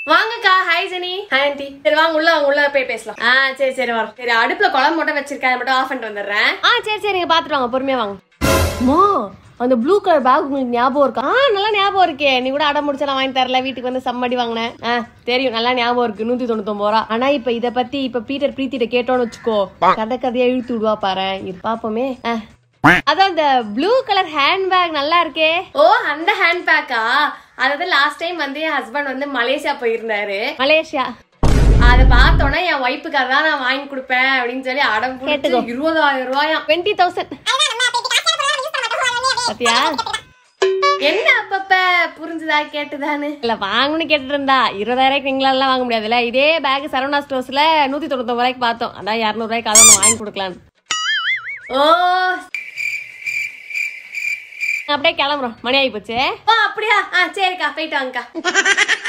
வாங்கக்கா hi Jenny hi aunty சரி வாங்க உள்ள வாங்க உள்ள போய் பேசலாம் ஆ சரி சரி வரோம் சரி அடுப்புல குழம்பு மட்டும் வச்சிருக்கேன் அதை மட்டும் ஆஃப் பண்ணிட்டு வந்துடுறேன் ஆ சரி சரி நீங்க பாத்துட்டு வாங்க பொறுமையா வாங்க மா அந்த ப்ளூ கலர் பேக் உங்களுக்கு ஞாபகம் இருக்கா ஆ நல்லா ஞாபகம் இருக்கே நீ கூட அடம் முடிச்சா நான் வாங்கி தரல வீட்டுக்கு வந்து சம்மடி வாங்கினேன் ஆ தெரியும் நல்லா ஞாபகம் இருக்கு நூத்தி தொண்ணூத்தொன்பது ரூபா ஆனா இப்ப இத பத்தி இப்ப பீட்டர் பிரீத்திட்ட கேட்டோன்னு வச்சுக்கோ கதை கதையா இழுத்து விடுவா பாரு இது பாப்போமே ஆ. அதான் அந்த ப்ளூ கலர் ஹேண்ட் பேக் நல்லா இருக்கே ஓ அந்த ஹேண்ட் பேக்கா அதாவது லாஸ்ட் டைம் வந்து என் ஹஸ்பண்ட் வந்து மலேசியா போயிருந்தாரு மலேசியா அத பார்த்தோன்னே என் ஒய்ஃபுக்காக தான் நான் வாங்கி கொடுப்பேன் அப்படின்னு சொல்லி அடம் கேட்டுக்கோ இருபதாயிரம் ரூபாயா டுவெண்ட்டி தௌசண்ட் பாத்தியா என்ன அப்பப்ப புரிஞ்சுதா கேட்டுதான்னு இல்ல வாங்கணும்னு கேட்டுட்டு இருந்தா இருபதாயிரம் எங்களால வாங்க முடியாதுல்ல இதே பேக் சரவணா ஸ்டோர்ஸ்ல நூத்தி தொண்ணூத்தி ரூபாய்க்கு பார்த்தோம் அதான் இருநூறு ரூபாய்க்கு அதை ஒண்ணு வாங்கி கொடுக்கலான்னு ஓ அப்படியே கிளம்புறோம் மணி ஆகி போச்சு ஓ அப்படியா ஆ சரிக்கா போயிட்டு வாங்கக்கா